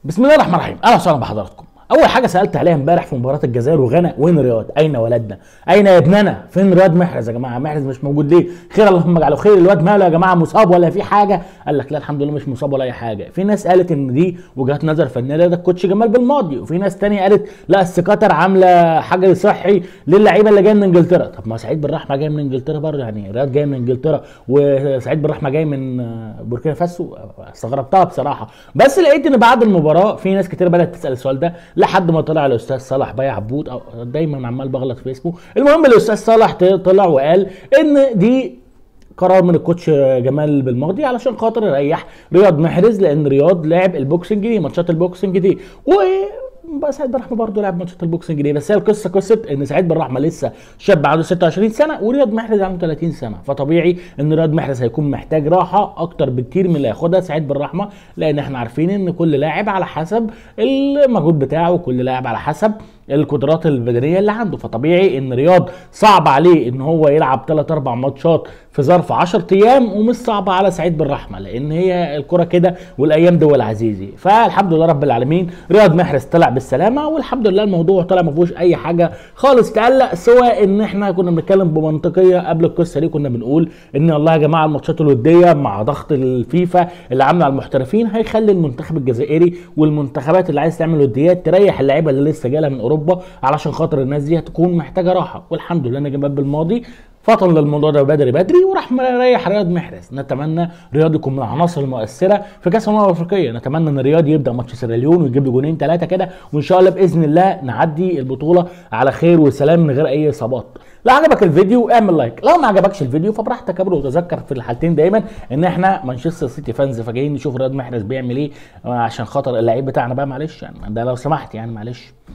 بسم الله الرحمن الرحيم اهلا وسهلا بحضراتكم اول حاجه سالت عليها امبارح في مباراه الجزائر وغانا وين رياض اين ولدنا اين يا ابننا فين رياض محرز يا جماعه محرز مش موجود ليه خير اللهم اجعله خير الواد ماله يا جماعه مصاب ولا في حاجه قال لك لا الحمد لله مش مصاب ولا اي حاجه في ناس قالت ان دي وجهات نظر فنيه ده الكوتش جمال بالماضي وفي ناس تانية قالت لا السكاتر عامله حجر صحي للعيبه اللي جايه من انجلترا طب ما سعيد بالرحمه جاي من انجلترا برضه يعني رياض جاي من انجلترا وسعيد بالرحمه جاي من بوركينا فاسو استغربتها بصراحه بس لقيت ان بعد المباراه في ناس كتير بدات تسال السؤال ده لحد ما طلع الاستاذ صلاح بيع عبود او دايما عمال بغلط في اسمه المهم الاستاذ صلاح طلع وقال ان دي قرار من الكوتش جمال بالماضي علشان خاطر يريح رياض محرز لان رياض لعب البوكسنج دي ماتشات البوكسنج دي و بقى سعيد بالرحمه برضه لعب ماتشات البوكسنج دي بس هي القصه قصه ان سعيد بالرحمه لسه شاب عنده 26 سنه ورياض محرز عنده 30 سنه فطبيعي ان رياض محرز هيكون محتاج راحه اكتر بكتير من اللي هياخدها سعيد بالرحمه لان احنا عارفين ان كل لاعب على حسب المجهود بتاعه وكل لاعب على حسب القدرات البدنيه اللي عنده فطبيعي ان رياض صعب عليه ان هو يلعب 3 4 ماتشات في ظرف 10 ايام ومش صعبه على سعيد بالرحمه لان هي الكره كده والايام دول عزيزي فالحمد لله رب العالمين رياض محرز طلع بالسلامه والحمد لله الموضوع طلع ما فيهوش اي حاجه خالص تقلق سواء ان احنا كنا بنتكلم بمنطقيه قبل القصه دي كنا بنقول ان والله يا جماعه الماتشات الوديه مع ضغط الفيفا اللي عامله على المحترفين هيخلي المنتخب الجزائري والمنتخبات اللي عايز تعمل وديات تريح اللعيبه اللي لسه جايه من اوروبا علشان خاطر الناس دي هتكون محتاجه راحه والحمد لله ان جمال بالماضي فطن للموضوع ده بدري بدري وراح مريح رياض محرز نتمنى رياض يكون من العناصر المؤثره في كاس الامم الافريقيه نتمنى ان رياض يبدا ماتش سيراليون ويجيب له جونين ثلاثه كده وان شاء الله باذن الله نعدي البطوله على خير وسلام من غير اي اصابات لو عجبك الفيديو اعمل لايك لو ما عجبكش الفيديو فبراحتك ابرو وتذكر في الحالتين دايما ان احنا مانشستر سيتي فانز فجايين نشوف رياض محرز بيعمل ايه عشان خاطر اللعيب بتاعنا بقى معلش يعني ده لو سمحت يعني معلش